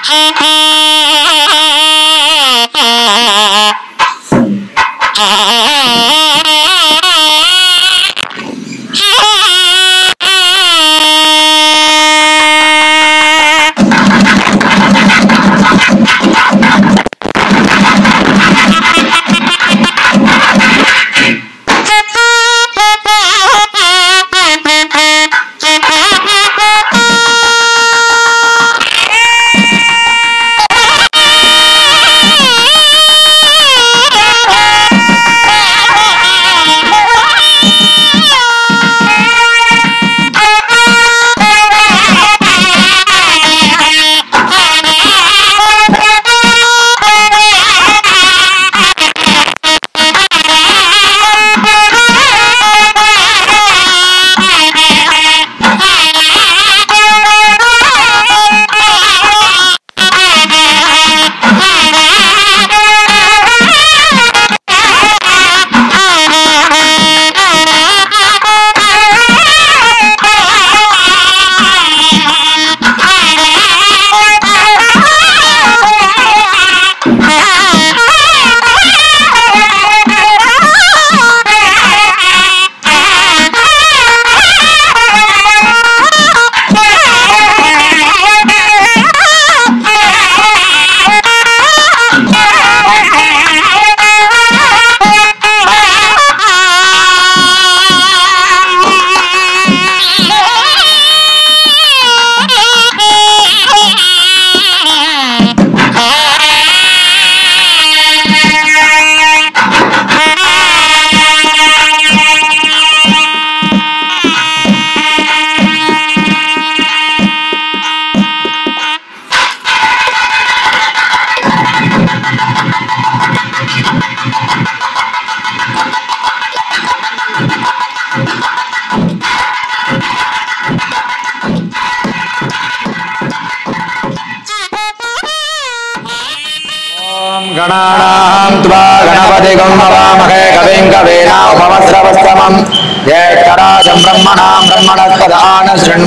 गणानां त्वा गणपतिगं हवामहे कविं कवीनामुपमस्रवस्तमम् ज्येष्ठराजं ब्रह्मणां ब्रह्मणस्पदान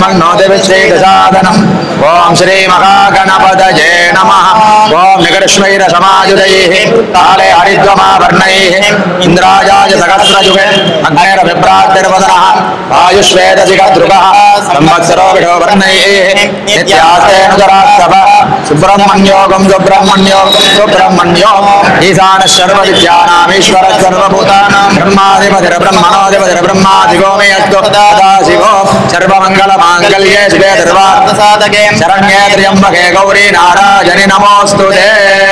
शृण्वन्नोदिविश्रेदसादनम् ॐ श्रीमहागणपतये नमः ॐ निकर्ष्वैरसमायुधैः काले हरिद्वमावर्णैः इन्द्राजाय सहस्रयुगे अग्नेरभिप्रातिर्वदनः आयुष्वेदशिखद्रुगः संवत्सरो विढो वर्णैः नित्यास्तेऽनुतरास्तव सुब्रह्मण्योगं सुब्रह्मण्यो सुब्रह्मण्यो ईशानः सर्वविद्यानामीश्वर सर्वभूतानां ब्रह्माधिपतिर् ब्रह्मणोऽधिपतिर् ब्रह्माधिगो मे अस्तु तदा शिवो सर्वमङ्गलमाङ्गल्ये शिवे सर्वार्थसाधके शरण्ये त्र्यम्बके गौरी नारायणि नमोऽस्तु ते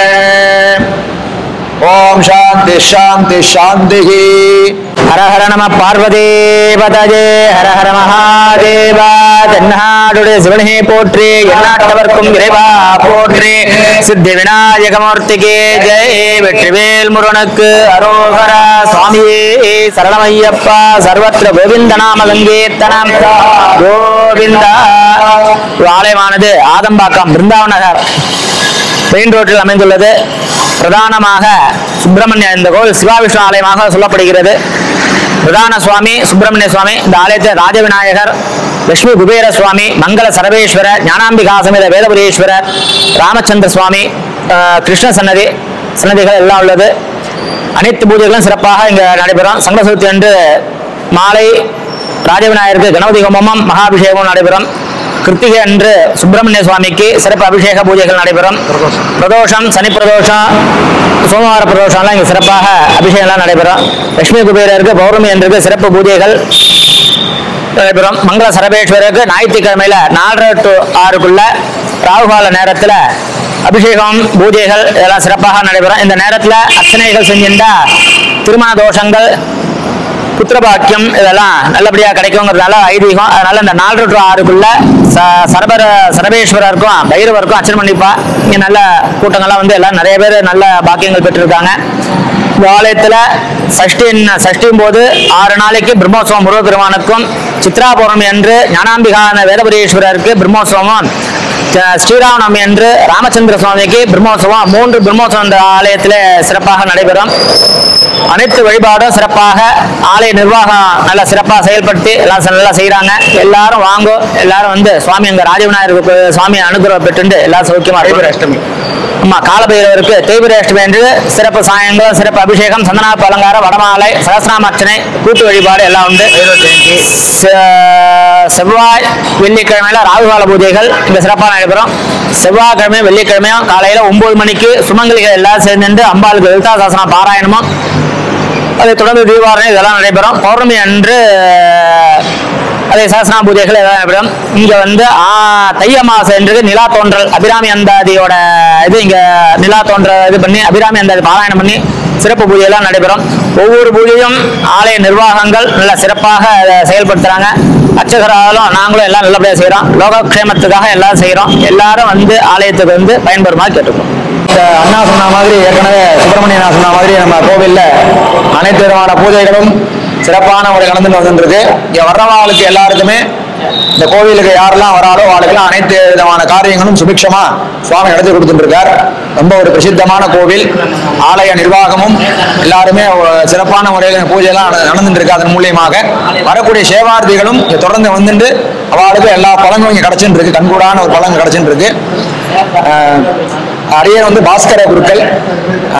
ஓம் சாந்தி சாந்தி சாந்தி ஹர ஹர நம பார்வதேவதஜே ஹர ஹர மகாதேவா தென்னாடுடைய சிவனே போற்றி எந்நாட்டவர்க்கும் இறைவா போற்றி சித்தி விநாயகமூர்த்திக்கு ஜெய் வெற்றிவேல் முருகனுக்கு அரோகரா சுவாமியே சரணமையப்பா சர்வத்திர கோவிந்த நாம சங்கீர்த்தனம் கோவிந்தா ஒரு ஆலயமானது ஆதம்பாக்கம் பிருந்தாவன் நகர் மெயின் ரோட்டில் அமைந்துள்ளது பிரதானமாக சுப்பிரமணிய இந்த கோவில் சிவாவிஷ்ணு ஆலயமாக சொல்லப்படுகிறது பிரதான சுவாமி சுப்பிரமணிய சுவாமி இந்த ஆலயத்தை ராஜவிநாயகர் லட்சுமி குபேர சுவாமி மங்கள சரவேஸ்வர ஞானாம்பிகா சமேத வேதபுரீஸ்வரர் ராமச்சந்திர சுவாமி ஆஹ், கிருஷ்ண சன்னதி சன்னதிகள் எல்லாம் உள்ளது அனைத்து பூஜைகளும் சிறப்பாக இங்கு நடைபெறும் சங்கட சதுர்த்தி அன்று மாலை ராஜவிநாயகருக்கு கணபதி ஹோமமும் மகாபிஷேகமும் நடைபெறும் கிருத்திகை அன்று சுப்பிரமணிய சுவாமிக்கு சிறப்பு அபிஷேக பூஜைகள் நடைபெறும் பிரதோஷம் சனி பிரதோஷம் சோமவார பிரதோஷம்லாம் இங்கே சிறப்பாக அபிஷேகம்லாம் நடைபெறும் லட்சுமி குபேரருக்கு பௌர்ணமி அன்றுக்கு சிறப்பு பூஜைகள் நடைபெறும் மங்கள சரபேஸ்வரருக்கு ஞாயிற்றுக்கிழமையில நாலரை டு ஆறுக்குள்ள ராகுகால நேரத்துல அபிஷேகம் பூஜைகள் இதெல்லாம் சிறப்பாக நடைபெறும் இந்த நேரத்துல அர்ச்சனைகள் செஞ்சிருந்தா திருமண தோஷங்கள் புத்திரபாக்கியம் இதெல்லாம் நல்லபடியாக கிடைக்குங்கிறதுனால ஐதீகம் அதனால இந்த நாலு டு ஆறுக்குள்ள ச சரபர சரபேஸ்வரருக்கும் பைரவருக்கும் அர்ச்சனை பண்ணிப்பா இங்கே நல்ல கூட்டங்கள்லாம் வந்து எல்லாம் நிறைய பேர் நல்ல பாக்கியங்கள் பெற்றிருக்காங்க இந்த ஆலயத்தில் சஷ்டின் சஷ்டியும் போது ஆறு நாளைக்கு பிரம்மோற்சவம் முருகப்பெருமானுக்கும் சித்ரா பௌர்ணமி அன்று ஞானாம்பிகான வேதபுரீஸ்வரருக்கு பிரம்மோற்சவமும் த- ஸ்ரீராமநவமி அன்று ராமச்சந்திர சுவாமிக்கு பிரம்மோற்சவம் மூன்று பிரம்மோற்சவம் இந்த ஆலயத்தில் சிறப்பாக நடைபெறும் அனைத்து வழிபாடும் சிறப்பாக ஆலய நிர்வாகம் நல்லா சிறப்பாக செயல்படுத்தி எல்லாம் ச- நல்லா செய்கிறாங்க எல்லாரும் வாங்கோ எல்லாரும் வந்து சுவாமி அங்கே ராஜவிநாயகர் கோ- சுவாமி அனுகிரகம் பெற்று எல்லாரும் சௌக்கியமா தேய்பிறை இருக்கும் அஷ்டமி ஆமா காலபைரவருக்கு தேய்பிரை அஷ்டமி என்று சிறப்பு சாயங்காலம் சிறப்பு அபிஷேகம் சந்தனாப்பு அலங்காரம் வடமாலை சகசிரநாம அர்ச்சனை கூட்டு வழிபாடு எல்லாம் உண்டு செ- செவ்வாய் வெள்ளிக்கிழமையில ராகுகால பூஜைகள் இங்க சிறப்பாக நடைபெறும் செவ்வாய்க்கிழமையும் வெள்ளிக்கிழமையும் காலையில ஒன்பது மணிக்கு சுமங்கலிகள் எல்லாரும் சேர்ந்து அம்பாளுக்கு லலிதா சாசன பாராயணமும் அதைத் தொடர்ந்து தீபாவளி இதெல்லாம் நடைபெறும் பௌர்ணமி அன்று அதே சாசனா பூஜைகள் எல்லாம் நடைபெறும் இங்க வந்து ஆ, தை அமாவாசை என்று நிலா தோன்றல் அபிராமி அந்தாதியோட இது இங்க நிலா தோன்ற இது பண்ணி அபிராமி அந்தாதி பாராயணம் பண்ணி சிறப்பு பூஜையெல்லாம் நடைபெறும் ஒவ்வொரு பூஜையும் ஆலய நிர்வாகங்கள் நல்ல சிறப்பாக அதை செயல்படுத்துறாங்க அர்ச்சகராலும் நாங்களும் எல்லாம் நல்லபடியாக செய்கிறோம் லோகக்ஷேமத்துக்காக எல்லாம் செய்கிறோம் எல்லாரும் வந்து ஆலயத்துக்கு வந்து பயன்பெறுமாறு கேட்டுக்கிறோம் இந்த அண்ணா சொன்ன மாதிரி ஏற்கனவே சுப்பிரமணியன் அண்ணா சொன்ன மாதிரி நம்ம கோவில்ல அனைத்து விதமான பூஜைகளும் சிறப்பான முறையில் நடந்துட்டு வந்துருக்கு இங்க வர்றவாளுக்கு எல்லாருக்குமே இந்த கோவிலுக்கு யாரெல்லாம் வராலோ அவளுக்கெல்லாம் அனைத்து விதமான காரியங்களும் சுபிக்ஷமா சுவாமி நடத்தி கொடுத்துட்டு இருக்கார் ரொம்ப ஒரு பிரசித்தமான கோவில் ஆலய நிர்வாகமும் எல்லாருமே ஒரு சிறப்பான முறையில் பூஜையெல்லாம் நட- நடந்துட்டு இருக்கு அதன் மூலியமாக வரக்கூடிய சேவார்த்திகளும் இங்க தொடர்ந்து வந்துட்டு அவளுக்கு எல்லா பலன்களும் இங்க கிடைச்சுட்டு இருக்கு கண்கூடான ஒரு பலன் கிடைச்சுட்டு இருக்கு அஹ் அரியர் வந்து பாஸ்கர குருக்கள்